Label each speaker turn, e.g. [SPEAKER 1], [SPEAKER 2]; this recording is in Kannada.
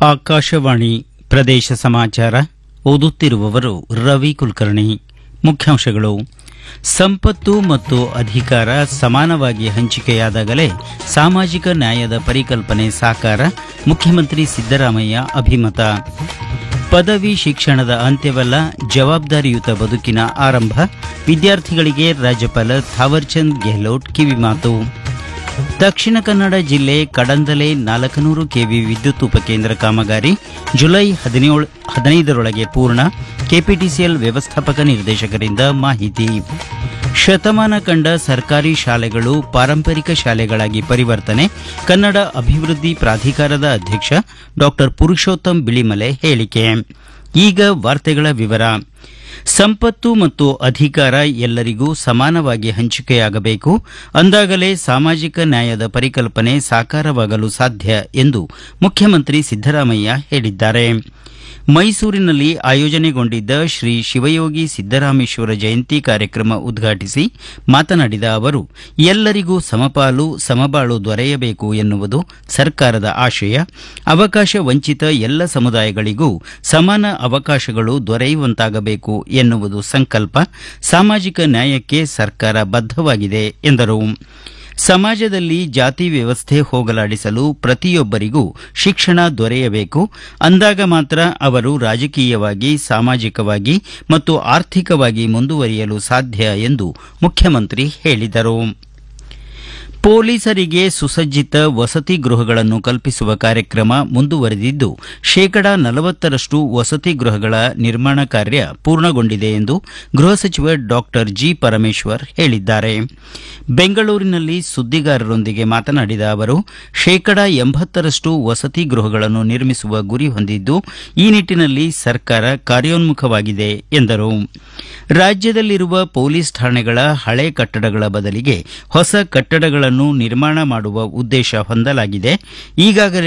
[SPEAKER 1] ಆಕಾಶವಾಣಿ ಪ್ರದೇಶ ಸಮಾಚಾರ ಓದುತ್ತಿರುವವರು ರವಿ ಕುಲಕರ್ಣಿ ಮುಖ್ಯಾಂಶಗಳು ಸಂಪತ್ತು ಮತ್ತು ಅಧಿಕಾರ ಸಮಾನವಾಗಿ ಹಂಚಿಕೆಯಾದಾಗಲೇ ಸಾಮಾಜಿಕ ನ್ಯಾಯದ ಪರಿಕಲ್ಪನೆ ಸಾಕಾರ ಮುಖ್ಯಮಂತ್ರಿ ಸಿದ್ದರಾಮಯ್ಯ ಅಭಿಮತ ಪದವಿ ಶಿಕ್ಷಣದ ಅಂತ್ಯವಲ್ಲ ಜವಾಬ್ದಾರಿಯುತ ಬದುಕಿನ ಆರಂಭ ವಿದ್ಯಾರ್ಥಿಗಳಿಗೆ ರಾಜ್ಯಪಾಲ ಥಾವರ್ಚಂದ್ ಗೆಹ್ಲೋಟ್ ಕಿವಿಮಾತು ದಕ್ಷಿಣ ಕನ್ನಡ ಜಿಲ್ಲೆ ಕಡಂದಲೆ ನಾಲ್ಕನೂರು ಕೆವಿ ವಿದ್ಯುತ್ ಉಪಕೇಂದ್ರ ಕಾಮಗಾರಿ ಜುಲೈ ಹದಿನೇಳು ಹದಿನೈದರೊಳಗೆ ಪೂರ್ಣ ಕೆಪಿಟಿಸಿಎಲ್ ವ್ಯವಸ್ಥಾಪಕ ನಿರ್ದೇಶಕರಿಂದ ಮಾಹಿತಿ ಶತಮಾನ ಕಂಡ ಸರ್ಕಾರಿ ಶಾಲೆಗಳು ಪಾರಂಪರಿಕ ಶಾಲೆಗಳಾಗಿ ಪರಿವರ್ತನೆ ಕನ್ನಡ ಅಭಿವೃದ್ಧಿ ಪ್ರಾಧಿಕಾರದ ಅಧ್ಯಕ್ಷ ಡಾಕ್ಟರ್ ಪುರುಷೋತ್ತಮ್ ಬಿಳಿಮಲೆ ಹೇಳಿಕೆ ಈಗ ವಾರ್ತೆಗಳ ವಿವರ ಸಂಪತ್ತು ಮತ್ತು ಅಧಿಕಾರ ಎಲ್ಲರಿಗೂ ಸಮಾನವಾಗಿ ಹಂಚಿಕೆಯಾಗಬೇಕು ಅಂದಾಗಲೇ ಸಾಮಾಜಿಕ ನ್ಯಾಯದ ಪರಿಕಲ್ಪನೆ ಸಾಕಾರವಾಗಲು ಸಾಧ್ಯ ಎಂದು ಮುಖ್ಯಮಂತ್ರಿ ಸಿದ್ದರಾಮಯ್ಯ ಹೇಳಿದ್ದಾರೆ ಮೈಸೂರಿನಲ್ಲಿ ಆಯೋಜನೆಗೊಂಡಿದ್ದ ಶ್ರೀ ಶಿವಯೋಗಿ ಸಿದ್ದರಾಮೇಶ್ವರ ಜಯಂತಿ ಕಾರ್ಯಕ್ರಮ ಉದ್ಘಾಟಿಸಿ ಮಾತನಾಡಿದ ಅವರು ಎಲ್ಲರಿಗೂ ಸಮಪಾಲು ಸಮಬಾಳು ದೊರೆಯಬೇಕು ಎನ್ನುವುದು ಸರ್ಕಾರದ ಆಶಯ ಅವಕಾಶ ವಂಚಿತ ಎಲ್ಲ ಸಮುದಾಯಗಳಿಗೂ ಸಮಾನ ಅವಕಾಶಗಳು ದೊರೆಯುವಂತಾಗಬೇಕು ಎನ್ನುವುದು ಸಂಕಲ್ಪ ಸಾಮಾಜಿಕ ನ್ಯಾಯಕ್ಕೆ ಸರ್ಕಾರ ಬದ್ಧವಾಗಿದೆ ಎಂದರು ಸಮಾಜದಲ್ಲಿ ಜಾತಿ ವ್ಯವಸ್ಥೆ ಹೋಗಲಾಡಿಸಲು ಪ್ರತಿಯೊಬ್ಬರಿಗೂ ಶಿಕ್ಷಣ ದೊರೆಯಬೇಕು ಅಂದಾಗ ಮಾತ್ರ ಅವರು ರಾಜಕೀಯವಾಗಿ ಸಾಮಾಜಿಕವಾಗಿ ಮತ್ತು ಆರ್ಥಿಕವಾಗಿ ಮುಂದುವರಿಯಲು ಸಾಧ್ಯ ಎಂದು ಮುಖ್ಯಮಂತ್ರಿ ಹೇಳಿದರು ಪೊಲೀಸರಿಗೆ ಸುಸಜ್ಜಿತ ವಸತಿ ಗೃಹಗಳನ್ನು ಕಲ್ಪಿಸುವ ಕಾರ್ಯಕ್ರಮ ಮುಂದುವರೆದಿದ್ದು ಶೇಕಡಾ ನಲವತ್ತರಷ್ಟು ವಸತಿ ಗೃಹಗಳ ನಿರ್ಮಾಣ ಕಾರ್ಯ ಪೂರ್ಣಗೊಂಡಿದೆ ಎಂದು ಗೃಹ ಸಚಿವ ಡಾಕ್ಟರ್ ಜಿ ಪರಮೇಶ್ವರ್ ಹೇಳಿದ್ದಾರೆ ಬೆಂಗಳೂರಿನಲ್ಲಿ ಸುದ್ದಿಗಾರರೊಂದಿಗೆ ಮಾತನಾಡಿದ ಅವರು ಶೇಕಡಾ ಎಂಬತ್ತರಷ್ಟು ವಸತಿ ಗೃಹಗಳನ್ನು ನಿರ್ಮಿಸುವ ಗುರಿ ಹೊಂದಿದ್ದು ಈ ನಿಟ್ಟಿನಲ್ಲಿ ಸರ್ಕಾರ ಕಾರ್ಯೋನ್ಮುಖವಾಗಿದೆ ಎಂದರು ರಾಜ್ಯದಲ್ಲಿರುವ ಪೊಲೀಸ್ ಠಾಣೆಗಳ ಹಳೆ ಕಟ್ಟಡಗಳ ಬದಲಿಗೆ ಹೊಸ ಕಟ್ಟಡಗಳನ್ನು ನಿರ್ಮಾಣ ಮಾಡುವ ಉದ್ದೇಶ ಹೊಂದಲಾಗಿದೆ ಈಗಾಗಲೇ